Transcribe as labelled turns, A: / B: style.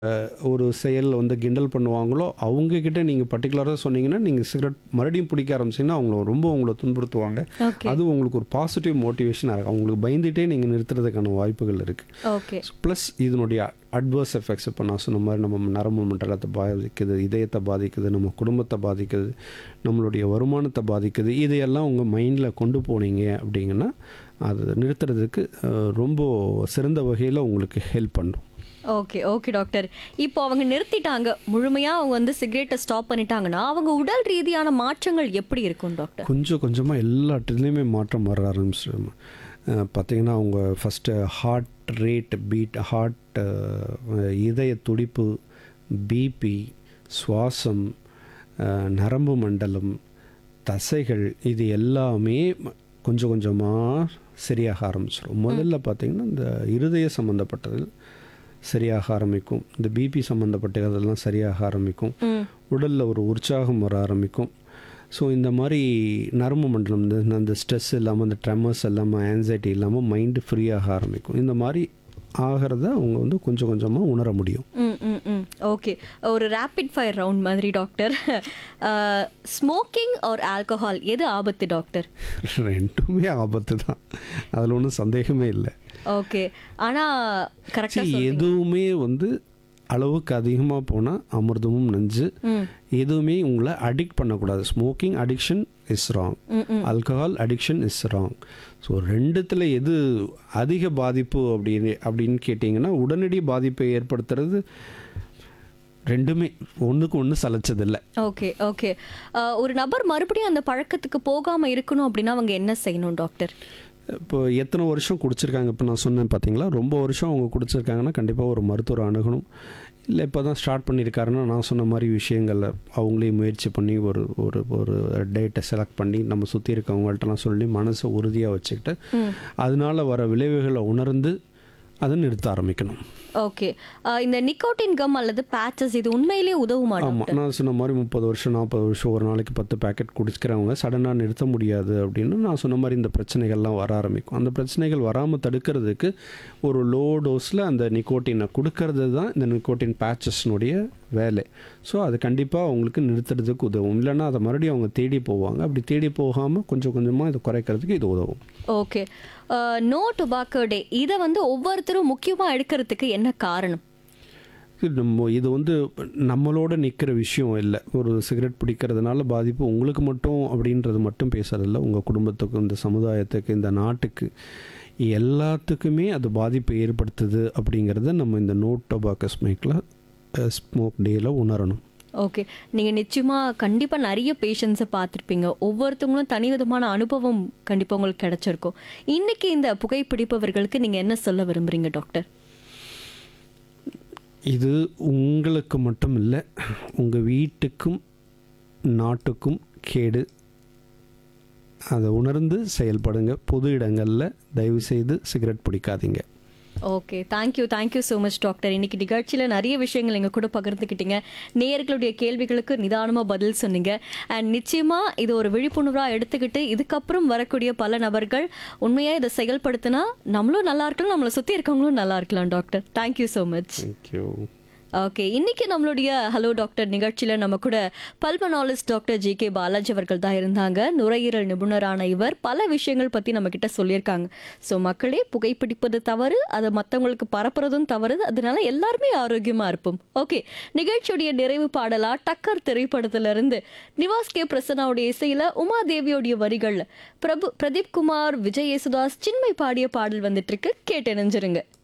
A: ஒரு செயல் வந்து கிண்டல் பண்ணுவாங்களோ அவங்கக்கிட்ட நீங்கள் பர்டிகுலராக சொன்னீங்கன்னா நீங்கள் சிகரெட் மறுபடியும் பிடிக்க ஆரம்பிச்சிங்கன்னா அவங்கள ரொம்ப உங்களை துன்புறுத்துவாங்க
B: ஓகே
A: அது உங்களுக்கு ஒரு பாசிட்டிவ் மோட்டிவேஷனாக இருக்கும் அவங்களுக்கு பயந்துட்டே நீங்கள் நிறுத்துறதுக்கான வாய்ப்புகள் இருக்குது
B: ஓகே
A: ப்ளஸ் இதனுடைய அட்வர்ஸ் எஃபெக்ட்ஸ் இப்போ நான் சொன்ன மாதிரி நம்ம நரம்பு மண்டலத்தை பாதிக்குது இதயத்தை பாதிக்குது நம்ம குடும்பத்தை பாதிக்குது நம்மளுடைய வருமானத்தை பாதிக்குது இதையெல்லாம் உங்கள் மைண்டில் கொண்டு போனீங்க அப்படிங்கன்னா அது நிறுத்துறதுக்கு அஹ், ரொம்ப சிறந்த வகையில் உங்களுக்கு ஹெல்ப் பண்ணும்
B: ஓகே ஓகே டாக்டர் இப்போ அவங்க நிறுத்திட்டாங்க முழுமையா அவங்க வந்து சிகரெட்டை ஸ்டாப் பண்ணிட்டாங்கன்னா அவங்க உடல் ரீதியான மாற்றங்கள் எப்படி இருக்கும் டாக்டர்
A: கொஞ்சம் கொஞ்சமாக எல்லாத்துலேயுமே மாற்றம் வர ஆரம்பிச்சிடும் பார்த்தீங்கன்னா அவங்க first heart rate beat heart இதய துடிப்பு பிபி சுவாசம் அஹ், நரம்பு மண்டலம் தசைகள் இது எல்லாமே ம- கொஞ்சம் கொஞ்சமாக சரியாக ஆரம்பிச்சிடும் முதல்ல பார்த்தீங்கன்னா இந்த இருதய சம்மந்தப்பட்டது சரியாக ஆரம்பிக்கும் இந்த பிபி சம்மந்தப்பட்டதெல்லாம் சரியாக ஆரம்பிக்கும்
B: ம்
A: உடலில் ஒரு உற்சாகம் வர ஆரம்பிக்கும் ஸோ இந்த மாதிரி நரம்பு மண்டலம் இந்த அந்த ஸ்ட்ரெஸ் இல்லாமல் இந்த ட்ரெமர்ஸ் இல்லாமல் ஆன்சைட்டி இல்லாமல் மைண்டு ஃப்ரீயாக ஆரம்பிக்கும் இந்த மாதிரி ஆகிறத அவங்க வந்து கொஞ்சம் கொஞ்சமாக உணர முடியும்
B: ம் ம் ம் ஓகே ஒரு ரேபிட் ஃபயர் ரவுண்ட் மாதிரி டாக்டர் ஸ்மோக்கிங் ஆர் ஆல்கஹால் எது ஆபத்து டாக்டர்
A: ரெண்டுமே ஆபத்து தான் அதில் ஒன்றும் சந்தேகமே இல்லை
B: ஓகே ஆனா கரெக்டா
A: சரி எதுவுமே வந்து அளவுக்கு அதிகமாக போனால் அமிர்தமும் நஞ்சு
B: ம்
A: எதுவுமே உங்களை அடிக்ட் பண்ணக்கூடாது smoking addiction is wrong
B: hmm hmm
A: alcohol addiction is wrong so ரெண்டுத்தில் எது அதிக பாதிப்பு அப்படின்னு அப்படின்னு கேட்டிங்கன்னா உடனடி பாதிப்பை ஏற்படுத்துறது ரெண்டுமே ஒன்றுக்கு ஒன்று சலைச்சதில்லை
B: ஓகே ஓகே ஒரு நபர் மறுபடியும் அந்த பழக்கத்துக்கு போகாம இருக்கணும் அப்படின்னா அவங்க என்ன செய்யணும் டாக்டர்
A: இப்போ எத்தனை வருஷம் குடிச்சிருக்காங்க இப்போ நான் சொன்னேன் பார்த்தீங்களா ரொம்ப வருஷம் அவங்க குடிச்சிருக்காங்கன்னா கண்டிப்பாக ஒரு மருத்துவரை அணுகணும் இல்லை இப்போ தான் ஸ்டார்ட் பண்ணியிருக்காருன்னா நான் சொன்ன மாதிரி விஷயங்களில் அவங்களே முயற்சி பண்ணி ஒரு ஒரு ஒரு டேட்டை செலக்ட் பண்ணி நம்ம சுற்றி இருக்கவங்கள்ட்டலாம் சொல்லி மனசை உறுதியாக வச்சுக்கிட்டு
B: ம்
A: அதனால வர விளைவுகளை உணர்ந்து அதை நிறுத்த ஆரம்பிக்கணும்
B: ஓகே இந்த நிக்கோட்டின் கம் அல்லது பேச்சஸ் இது உண்மையிலேயே உதவுமா
A: ஆமாம்
B: டாக்டர்
A: நான் சொன்ன மாதிரி முப்பது வருஷம் நாற்பது வருஷம் ஒரு நாளைக்கு பத்து பேக்கெட் குடிக்கிறவங்க சடனாக நிறுத்த முடியாது அப்படின்னு நான் சொன்ன மாதிரி இந்த பிரச்சனைகள்லாம் வர ஆரம்பிக்கும் அந்த பிரச்சனைகள் வராமல் தடுக்கிறதுக்கு ஒரு லோ டோஸில் அந்த நிக்கோட்டினை கொடுக்கறது தான் இந்த நிக்கோட்டின் பேச்சஸ்னுடைய வேலை ஸோ அது கண்டிப்பாக அவங்களுக்கு நிறுத்துறதுக்கு உதவும் இல்லைன்னா அதை மறுபடியும் அவங்க தேடி போவாங்க அப்படி தேடி போகாமல் கொஞ்சம் கொஞ்சமாக இதை குறைக்கிறதுக்கு இது உதவும்
B: ஓகே நோ டொபாக்கோ டே இதை வந்து ஒவ்வொருத்தரும் முக்கியமா எடுக்கிறதுக்கு என்ன காரணம்
A: இது நம்ம இது வந்து நம்மளோட நிற்கிற விஷயம் இல்லை ஒரு சிகரெட் பிடிக்கிறதுனால பாதிப்பு உங்களுக்கு மட்டும் அப்படின்றது மட்டும் பேசுறதில்ல உங்கள் குடும்பத்துக்கு இந்த சமுதாயத்துக்கு இந்த நாட்டுக்கு எல்லாத்துக்குமே அது பாதிப்பை ஏற்படுத்துது அப்படிங்கிறத நம்ம இந்த நோட் டொபாக்கோ ஸ்மேக்கில் ஸ்மோக் டேயில் உணரணும்
B: ஓகே நீங்கள் நிச்சயமாக கண்டிப்பாக நிறைய பேஷண்ட்ஸை பார்த்துருப்பீங்க ஒவ்வொருத்தவங்களும் தனி விதமான அனுபவம் கண்டிப்பாக உங்களுக்கு கிடைச்சிருக்கும் இன்னைக்கு இந்த புகைப்பிடிப்பவர்களுக்கு நீங்கள் என்ன சொல்ல விரும்புறீங்க டாக்டர்
A: இது உங்களுக்கு மட்டும் இல்லை உங்கள் வீட்டுக்கும் நாட்டுக்கும் கேடு அதை உணர்ந்து செயல்படுங்க பொது இடங்களில் தயவுசெய்து சிகரெட் பிடிக்காதீங்க
B: okay thank you thank you so much doctor இன்னைக்கு நிகழ்ச்சியில் நிறைய விஷயங்கள் எங்கள் கூட பகிர்ந்துக்கிட்டீங்க நேயர்களுடைய கேள்விகளுக்கு நிதானமாக பதில் சொன்னீங்க அண்ட் நிச்சயமாக இது ஒரு விழிப்புணர்வாக எடுத்துக்கிட்டு இதுக்கப்புறம் வரக்கூடிய பல நபர்கள் உண்மையாக இதை செயல்படுத்தினா நம்மளும் நல்லா இருக்கலாம் நம்மளை சுற்றி இருக்கவங்களும் நல்லா இருக்கலாம் doctor thank you so much
A: thank you
B: okay இன்னைக்கு நம்மளுடைய ஹலோ டாக்டர் நிகழ்ச்சியில நம்ம கூட pulmonologist doctor G K Balaji அவர்கள் தான் இருந்தாங்க நுரையீரல் நிபுணரான இவர் பல விஷயங்கள் பத்தி நம்ம கிட்ட சொல்லியிருக்காங்க ஸோ மக்களே புகைப்பிடிப்பது தவறு அதை மற்றவங்களுக்கு பரப்புறதும் தவறு அதனால எல்லாருமே ஆரோக்கியமா இருப்போம் ஓகே நிகழ்ச்சியுடைய நிறைவு பாடலா டக்கர் திரைப்படத்துல இருந்து நிவாஸ் கே பிரசன்னாவுடைய இசையில உமாதேவியோடைய வரிகள்ல பிரபு பிரதீப் குமார் விஜய் யேசுதாஸ் சின்மை பாடிய பாடல் வந்துட்டு இருக்கு கேட்டு நினைஞ்சிருங்க